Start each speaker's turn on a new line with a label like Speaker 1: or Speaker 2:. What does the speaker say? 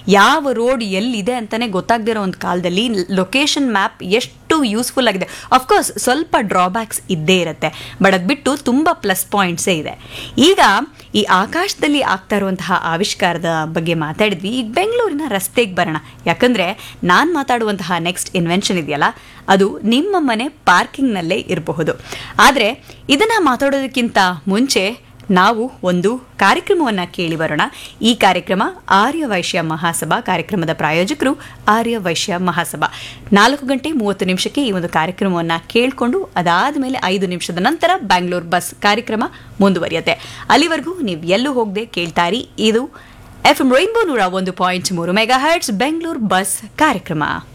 Speaker 1: ಯಾವ ರೋಡ್ ಎಲ್ಲಿದೆ ಅಂತಾನೆ ಗೊತ್ತಾಗದಿರೋ ಒಂದು ಕಾಲದಲ್ಲಿ ಲೊಕೇಶನ್ ಮ್ಯಾಪ್ ಎಷ್ಟು ಯೂಸ್ಫುಲ್ ಆಗಿದೆ ಅಫ್ಕೋರ್ಸ್ ಸ್ವಲ್ಪ ಡ್ರಾಬ್ಯಾಕ್ಸ್ ಇದ್ದೇ ಇರುತ್ತೆ ಬಟ್ ಅದು ಬಿಟ್ಟು ತುಂಬ ಪ್ಲಸ್ ಪಾಯಿಂಟ್ಸೇ ಇದೆ ಈಗ ಈ ಆಕಾಶದಲ್ಲಿ ಆಗ್ತಾ ಇರುವಂತಹ ಆವಿಷ್ಕಾರದ ಬಗ್ಗೆ ಮಾತಾಡಿದ್ವಿ ಈಗ ಬೆಂಗಳೂರಿನ ರಸ್ತೆಗೆ ಬರೋಣ ಯಾಕಂದರೆ ನಾನು ಮಾತಾಡುವಂತಹ ನೆಕ್ಸ್ಟ್ ಇನ್ವೆನ್ಷನ್ ಇದೆಯಲ್ಲ ಅದು ನಿಮ್ಮ ಮನೆ ಪಾರ್ಕಿಂಗ್ನಲ್ಲೇ ಇರಬಹುದು ಆದರೆ ಇದನ್ನು ಮಾತಾಡೋದಕ್ಕಿಂತ ಮುಂಚೆ ನಾವು ಒಂದು ಕಾರ್ಯಕ್ರಮವನ್ನು ಕೇಳಿ ಬರೋಣ ಈ ಕಾರ್ಯಕ್ರಮ ಆರ್ಯ ವೈಶ್ಯ ಮಹಾಸಭಾ ಕಾರ್ಯಕ್ರಮದ ಪ್ರಾಯೋಜಕರು ಆರ್ಯ ವೈಶ್ಯ ಮಹಾಸಭಾ ನಾಲ್ಕು ಗಂಟೆ ಮೂವತ್ತು ನಿಮಿಷಕ್ಕೆ ಈ ಒಂದು ಕಾರ್ಯಕ್ರಮವನ್ನು ಕೇಳಿಕೊಂಡು ಅದಾದ ಮೇಲೆ ಐದು ನಿಮಿಷದ ನಂತರ ಬ್ಯಾಂಗ್ಳೂರ್ ಬಸ್ ಕಾರ್ಯಕ್ರಮ ಮುಂದುವರಿಯುತ್ತೆ ಅಲ್ಲಿವರೆಗೂ ನೀವು ಎಲ್ಲೂ ಹೋಗದೆ ಕೇಳ್ತಾರಿ ಇದು ಎಫ್ ಎಂ ರೈನ್ಬೋ ನೂರ ಒಂದು ಪಾಯಿಂಟ್ ಮೂರು ಮೆಗಾ ಹರ್ಟ್ಸ್ ಬೆಂಗಳೂರು ಬಸ್ ಕಾರ್ಯಕ್ರಮ